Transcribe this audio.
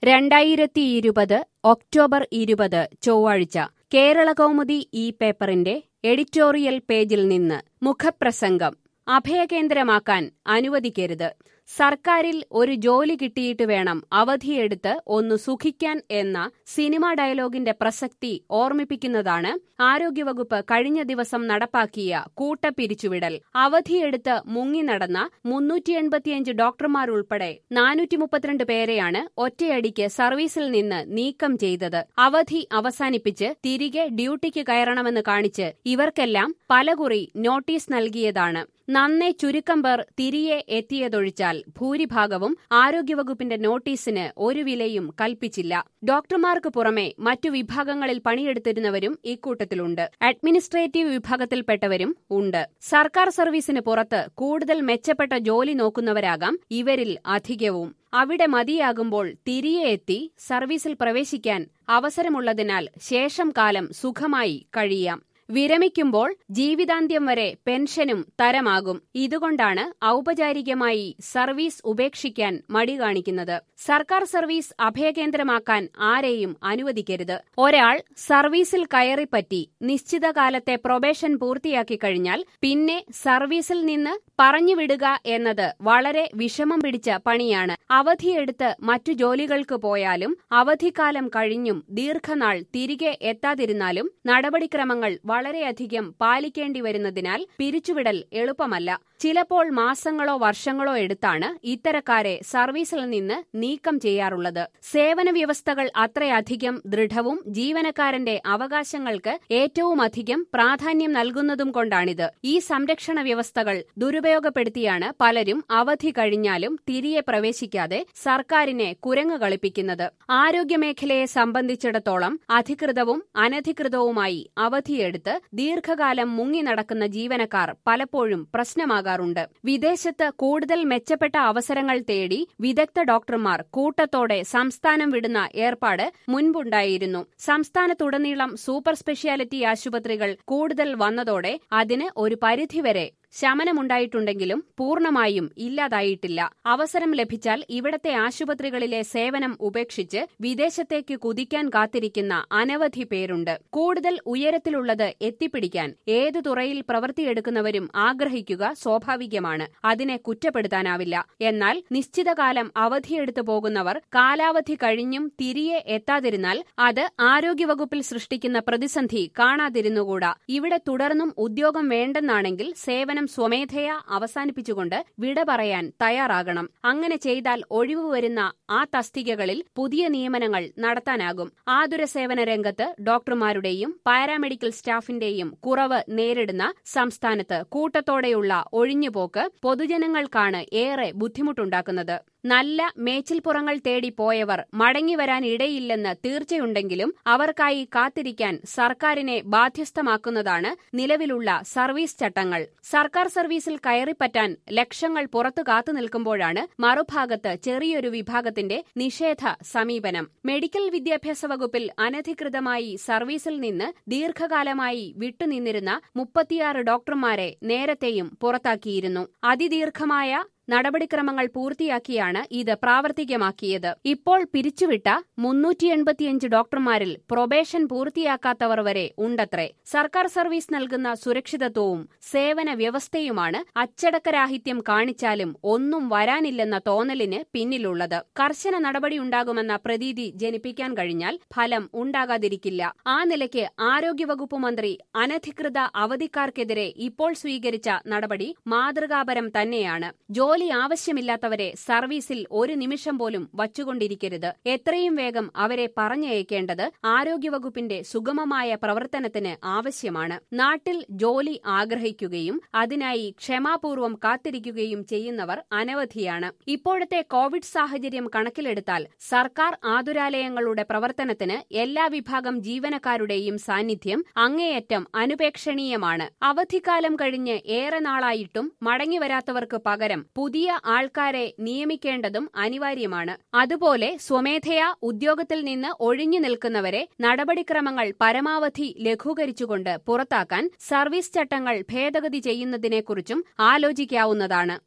രണ്ടായിരത്തി ഇരുപത് ഒക്ടോബർ ഇരുപത് ചൊവ്വാഴ്ച കേരളകൗമുദി ഈ പേപ്പറിന്റെ എഡിറ്റോറിയൽ പേജിൽ നിന്ന് മുഖപ്രസംഗം അഭയകേന്ദ്രമാക്കാൻ അനുവദിക്കരുത് സർക്കാരിൽ ഒരു ജോലി കിട്ടിയിട്ട് വേണം അവധിയെടുത്ത് ഒന്ന് സുഖിക്കാൻ എന്ന സിനിമാ ഡയലോഗിന്റെ പ്രസക്തി ഓർമ്മിപ്പിക്കുന്നതാണ് ആരോഗ്യവകുപ്പ് കഴിഞ്ഞ ദിവസം നടപ്പാക്കിയ കൂട്ടപ്പിരിച്ചുവിടൽ അവധിയെടുത്ത് മുങ്ങി നടന്ന മുന്നൂറ്റി എൺപത്തിയഞ്ച് ഡോക്ടർമാരുൾപ്പെടെ നാനൂറ്റി മുപ്പത്തിരണ്ട് പേരെയാണ് ഒറ്റയടിക്ക് സർവീസിൽ നിന്ന് നീക്കം ചെയ്തത് അവധി അവസാനിപ്പിച്ച് തിരികെ ഡ്യൂട്ടിക്ക് കയറണമെന്ന് കാണിച്ച് ഇവർക്കെല്ലാം പലകുറി നോട്ടീസ് നൽകിയതാണ് നന്നേ ചുരുക്കം പേർ തിരികെ എത്തിയതൊഴിച്ചാൽ ഭൂരിഭാഗവും ആരോഗ്യവകുപ്പിന്റെ നോട്ടീസിന് ഒരു വിലയും കൽപ്പിച്ചില്ല ഡോക്ടർമാർക്ക് പുറമെ മറ്റു വിഭാഗങ്ങളിൽ പണിയെടുത്തിരുന്നവരും ഇക്കൂട്ടത്തിലുണ്ട് അഡ്മിനിസ്ട്രേറ്റീവ് വിഭാഗത്തിൽപ്പെട്ടവരും ഉണ്ട് സർക്കാർ സർവീസിന് പുറത്ത് കൂടുതൽ മെച്ചപ്പെട്ട ജോലി നോക്കുന്നവരാകാം ഇവരിൽ അധികവും അവിടെ മതിയാകുമ്പോൾ തിരികെ എത്തി സർവീസിൽ പ്രവേശിക്കാൻ അവസരമുള്ളതിനാൽ ശേഷം കാലം സുഖമായി കഴിയാം വിരമിക്കുമ്പോൾ ജീവിതാന്ത്യം വരെ പെൻഷനും തരമാകും ഇതുകൊണ്ടാണ് ഔപചാരികമായി സർവീസ് ഉപേക്ഷിക്കാൻ മടി കാണിക്കുന്നത് സർക്കാർ സർവീസ് അഭയകേന്ദ്രമാക്കാൻ ആരെയും അനുവദിക്കരുത് ഒരാൾ സർവീസിൽ കയറിപ്പറ്റി നിശ്ചിത കാലത്തെ പ്രൊബേഷൻ പൂർത്തിയാക്കി കഴിഞ്ഞാൽ പിന്നെ സർവീസിൽ നിന്ന് പറഞ്ഞുവിടുക എന്നത് വളരെ വിഷമം പിടിച്ച പണിയാണ് അവധിയെടുത്ത് മറ്റു ജോലികൾക്ക് പോയാലും അവധിക്കാലം കഴിഞ്ഞും ദീർഘനാൾ തിരികെ എത്താതിരുന്നാലും നടപടിക്രമങ്ങൾ വളരെയധികം പാലിക്കേണ്ടി വരുന്നതിനാൽ പിരിച്ചുവിടൽ എളുപ്പമല്ല ചിലപ്പോൾ മാസങ്ങളോ വർഷങ്ങളോ എടുത്താണ് ഇത്തരക്കാരെ സർവീസിൽ നിന്ന് നീക്കം ചെയ്യാറുള്ളത് സേവന വ്യവസ്ഥകൾ അത്രയധികം ദൃഢവും ജീവനക്കാരന്റെ അവകാശങ്ങൾക്ക് ഏറ്റവുമധികം പ്രാധാന്യം നൽകുന്നതും കൊണ്ടാണിത് ഈ സംരക്ഷണ വ്യവസ്ഥകൾ ദുരുപയോഗപ്പെടുത്തിയാണ് പലരും അവധി കഴിഞ്ഞാലും തിരികെ പ്രവേശിക്കാതെ സർക്കാരിനെ കുരങ്ങു കളിപ്പിക്കുന്നത് ആരോഗ്യമേഖലയെ സംബന്ധിച്ചിടത്തോളം അധികൃതവും അനധികൃതവുമായി അവധിയെടുത്ത് ദീർഘകാലം മുങ്ങി നടക്കുന്ന ജീവനക്കാർ പലപ്പോഴും പ്രശ്നമാകാറുണ്ട് വിദേശത്ത് കൂടുതൽ മെച്ചപ്പെട്ട അവസരങ്ങൾ തേടി വിദഗ്ധ ഡോക്ടർമാർ കൂട്ടത്തോടെ സംസ്ഥാനം വിടുന്ന ഏർപ്പാട് മുൻപുണ്ടായിരുന്നു സംസ്ഥാനത്തുടനീളം സൂപ്പർ സ്പെഷ്യാലിറ്റി ആശുപത്രികൾ കൂടുതൽ വന്നതോടെ അതിന് ഒരു പരിധിവരെ ശമനമുണ്ടായിട്ടുണ്ടെങ്കിലും പൂർണ്ണമായും ഇല്ലാതായിട്ടില്ല അവസരം ലഭിച്ചാൽ ഇവിടത്തെ ആശുപത്രികളിലെ സേവനം ഉപേക്ഷിച്ച് വിദേശത്തേക്ക് കുതിക്കാൻ കാത്തിരിക്കുന്ന അനവധി പേരുണ്ട് കൂടുതൽ ഉയരത്തിലുള്ളത് എത്തിപ്പിടിക്കാൻ ഏതു തുറയിൽ പ്രവൃത്തിയെടുക്കുന്നവരും ആഗ്രഹിക്കുക സ്വാഭാവികമാണ് അതിനെ കുറ്റപ്പെടുത്താനാവില്ല എന്നാൽ നിശ്ചിതകാലം അവധിയെടുത്തു പോകുന്നവർ കാലാവധി കഴിഞ്ഞും തിരികെ എത്താതിരുന്നാൽ അത് ആരോഗ്യവകുപ്പിൽ സൃഷ്ടിക്കുന്ന പ്രതിസന്ധി കാണാതിരുന്നുകൂടാ ഇവിടെ തുടർന്നും ഉദ്യോഗം വേണ്ടെന്നാണെങ്കിൽ സേവനം സ്വമേധയാ അവസാനിപ്പിച്ചുകൊണ്ട് വിട പറയാൻ തയ്യാറാകണം അങ്ങനെ ചെയ്താൽ ഒഴിവു വരുന്ന ആ തസ്തികകളിൽ പുതിയ നിയമനങ്ങൾ നടത്താനാകും ആതുര സേവന രംഗത്ത് ഡോക്ടർമാരുടെയും പാരാമെഡിക്കൽ സ്റ്റാഫിന്റെയും കുറവ് നേരിടുന്ന സംസ്ഥാനത്ത് കൂട്ടത്തോടെയുള്ള ഒഴിഞ്ഞുപോക്ക് പൊതുജനങ്ങൾക്കാണ് ഏറെ ബുദ്ധിമുട്ടുണ്ടാക്കുന്നത് നല്ല മേച്ചിൽപ്പുറങ്ങൾ തേടി പോയവർ മടങ്ങിവരാൻ ഇടയില്ലെന്ന് തീർച്ചയുണ്ടെങ്കിലും അവർക്കായി കാത്തിരിക്കാൻ സർക്കാരിനെ ബാധ്യസ്ഥമാക്കുന്നതാണ് നിലവിലുള്ള സർവീസ് ചട്ടങ്ങൾ സർക്കാർ സർവീസിൽ കയറിപ്പറ്റാൻ ലക്ഷങ്ങൾ പുറത്തു കാത്തുനിൽക്കുമ്പോഴാണ് മറുഭാഗത്ത് ചെറിയൊരു വിഭാഗത്തിന്റെ നിഷേധ സമീപനം മെഡിക്കൽ വിദ്യാഭ്യാസ വകുപ്പിൽ അനധികൃതമായി സർവീസിൽ നിന്ന് ദീർഘകാലമായി വിട്ടുനിന്നിരുന്ന മുപ്പത്തിയാറ് ഡോക്ടർമാരെ നേരത്തെയും പുറത്താക്കിയിരുന്നു അതിദീർഘമായ നടപടിക്രമങ്ങൾ പൂർത്തിയാക്കിയാണ് ഇത് പ്രാവർത്തികമാക്കിയത് ഇപ്പോൾ പിരിച്ചുവിട്ട മുന്നൂറ്റി എൺപത്തിയഞ്ച് ഡോക്ടർമാരിൽ പ്രൊബേഷൻ പൂർത്തിയാക്കാത്തവർ വരെ ഉണ്ടത്രേ സർക്കാർ സർവീസ് നൽകുന്ന സുരക്ഷിതത്വവും സേവന വ്യവസ്ഥയുമാണ് അച്ചടക്കരാഹിത്യം കാണിച്ചാലും ഒന്നും വരാനില്ലെന്ന തോന്നലിന് പിന്നിലുള്ളത് കർശന നടപടിയുണ്ടാകുമെന്ന പ്രതീതി ജനിപ്പിക്കാൻ കഴിഞ്ഞാൽ ഫലം ഉണ്ടാകാതിരിക്കില്ല ആ നിലയ്ക്ക് ആരോഗ്യവകുപ്പ് മന്ത്രി അനധികൃത അവധിക്കാർക്കെതിരെ ഇപ്പോൾ സ്വീകരിച്ച നടപടി മാതൃകാപരം തന്നെയാണ് ജോലി ആവശ്യമില്ലാത്തവരെ സർവീസിൽ ഒരു നിമിഷം പോലും വച്ചുകൊണ്ടിരിക്കരുത് എത്രയും വേഗം അവരെ പറഞ്ഞയക്കേണ്ടത് ആരോഗ്യവകുപ്പിന്റെ സുഗമമായ പ്രവർത്തനത്തിന് ആവശ്യമാണ് നാട്ടിൽ ജോലി ആഗ്രഹിക്കുകയും അതിനായി ക്ഷമാപൂർവം കാത്തിരിക്കുകയും ചെയ്യുന്നവർ അനവധിയാണ് ഇപ്പോഴത്തെ കോവിഡ് സാഹചര്യം കണക്കിലെടുത്താൽ സർക്കാർ ആതുരാലയങ്ങളുടെ പ്രവർത്തനത്തിന് എല്ലാ വിഭാഗം ജീവനക്കാരുടെയും സാന്നിധ്യം അങ്ങേയറ്റം അനുപേക്ഷണീയമാണ് അവധിക്കാലം കഴിഞ്ഞ് ഏറെ നാളായിട്ടും മടങ്ങിവരാത്തവർക്ക് പകരം പുതിയ ആൾക്കാരെ നിയമിക്കേണ്ടതും അനിവാര്യമാണ് അതുപോലെ സ്വമേധയാ ഉദ്യോഗത്തിൽ നിന്ന് ഒഴിഞ്ഞു നിൽക്കുന്നവരെ നടപടിക്രമങ്ങൾ പരമാവധി ലഘൂകരിച്ചുകൊണ്ട് പുറത്താക്കാൻ സർവീസ് ചട്ടങ്ങൾ ഭേദഗതി ചെയ്യുന്നതിനെക്കുറിച്ചും ആലോചിക്കാവുന്നതാണ്